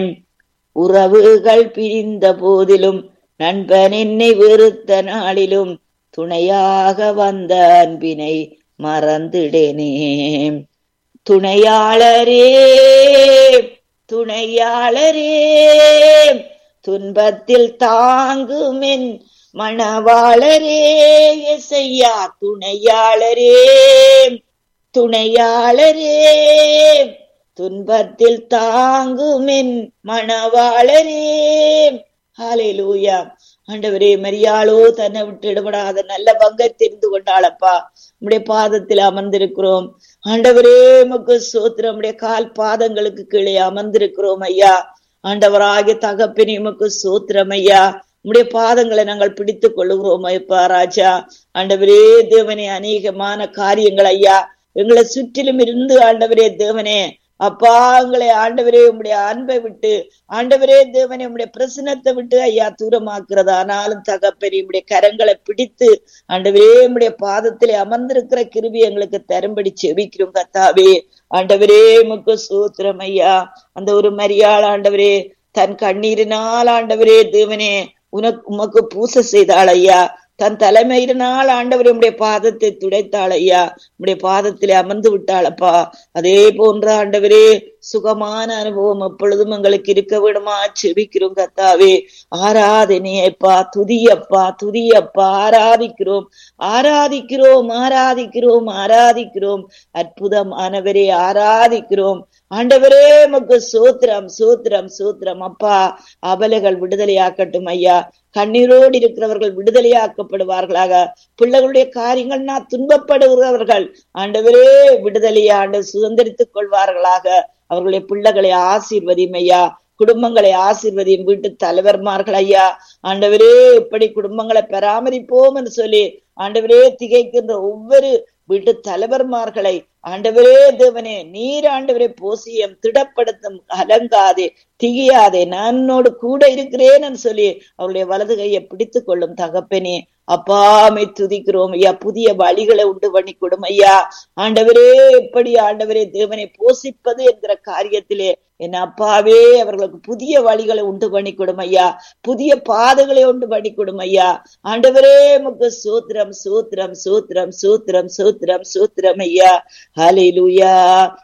உறவுகள் பிரிந்த போதிலும் நண்பன் என்னை வெறுத்த நாளிலும் துணையாக வந்த அன்பினை மறந்திடேனே துணையாளரே துணையாளரே துன்பத்தில் தாங்குமென் மணவாளரே எசையா துணையாளரே துணையாளரே துன்பத்தில் தாங்குமென் மணவாளரே ஹalleluya ஆண்டவரே மரியாளோ தன்னை விட்டு இடப்படாத நல்ல பங்கை தெரிந்து கொண்டாளப்பா உம்முடைய பாதத்தில் அமர்ந்திருக்கிறோம் ஆண்டவரே உமக்கு சோத்திரம் உடைய கால் பாதங்களுக்கு கீழே அமர்ந்திருக்கிறோம் ஐயா ஆண்டவராகிய தகப்பினி உமக்கு சோத்திரம் ஐயா உம்முடைய பாதங்களை நாங்கள் பிடித்துக் கொள்ளுகிறோம் ஐப்பா ராஜா ஆண்டவரே தேவனே அநேகமான காரியங்கள் ஐயா எங்களை சுற்றிலும் இருந்து ஆண்டவரே தேவனே அப்பா எங்களை ஆண்டவரே உம்முடைய அன்பை விட்டு ஆண்டவரே தேவனே உம்முடைய பிரசனத்தை விட்டு ஐயா தூரமாக்குறது ஆனாலும் தகப்பெரி உம்முடைய கரங்களை பிடித்து ஆண்டவரே உம்முடைய பாதத்திலே அமர்ந்திருக்கிற கிருபி எங்களுக்கு தரும்படி செவிக்கிறோம் கத்தாவே ஆண்டவரே முக்கு சூத்திரம் ஐயா அந்த ஒரு மரியாள் ஆண்டவரே தன் கண்ணீரினால் ஆண்டவரே தேவனே உனக்கு உமக்கு பூசை செய்தாள் ஐயா தன் தலைமையினால் ஆண்டவர் உடைய பாதத்தை துடைத்தாள் ஐயா உடைய பாதத்திலே அமர்ந்து விட்டாளப்பா அதே போன்ற ஆண்டவரே சுகமான அனுபவம் எப்பொழுதும் எங்களுக்கு இருக்க விடுமா செபிக்கிறோம் கத்தாவே ஆராதனையப்பா துதியப்பா துதியப்பா ஆராதிக்கிறோம் ஆராதிக்கிறோம் ஆராதிக்கிறோம் ஆராதிக்கிறோம் அற்புதமானவரே ஆராதிக்கிறோம் ஆண்டவரே மக்கு சூத்திரம் சூத்திரம் சூத்திரம் அப்பா அபலைகள் விடுதலையாக்கட்டும் ஐயா கண்ணீரோடு இருக்கிறவர்கள் விடுதலையாக்கப்படுவார்களாக பிள்ளைகளுடைய காரியங்கள் நான் துன்பப்படுகிறவர்கள் ஆண்டவரே விடுதலையாண்டு சுதந்திரித்துக் கொள்வார்களாக அவர்களுடைய பிள்ளைகளை ஆசீர்வதியும் ஐயா குடும்பங்களை ஆசீர்வதியும் வீட்டு தலைவர்மார்கள் ஐயா ஆண்டவரே இப்படி குடும்பங்களை பராமரிப்போம் என்று சொல்லி ஆண்டவரே திகைக்கின்ற ஒவ்வொரு வீட்டு தலைவர்மார்களை ஆண்டவரே தேவனே நீர் ஆண்டவரே போசியம் திடப்படுத்தும் அலங்காதே திகியாதே நானோடு கூட இருக்கிறேன்னு சொல்லி அவருடைய வலது கையை பிடித்து கொள்ளும் தகப்பனே அப்பாமை துதிக்கிறோம் ஐயா புதிய வழிகளை உண்டு பண்ணி கொடும் ஐயா ஆண்டவரே எப்படி ஆண்டவரே தேவனை போஷிப்பது என்கிற காரியத்திலே என் அப்பாவே அவர்களுக்கு புதிய வழிகளை உண்டு பண்ணி கொடும் ஐயா புதிய பாதைகளை உண்டு பண்ணி கொடும் ஐயா ஆண்டவரே முக்கு சூத்திரம் சூத்திரம் சூத்திரம் சூத்திரம் சூத்திரம் சூத்திரம் ஐயா ஹலிலுயா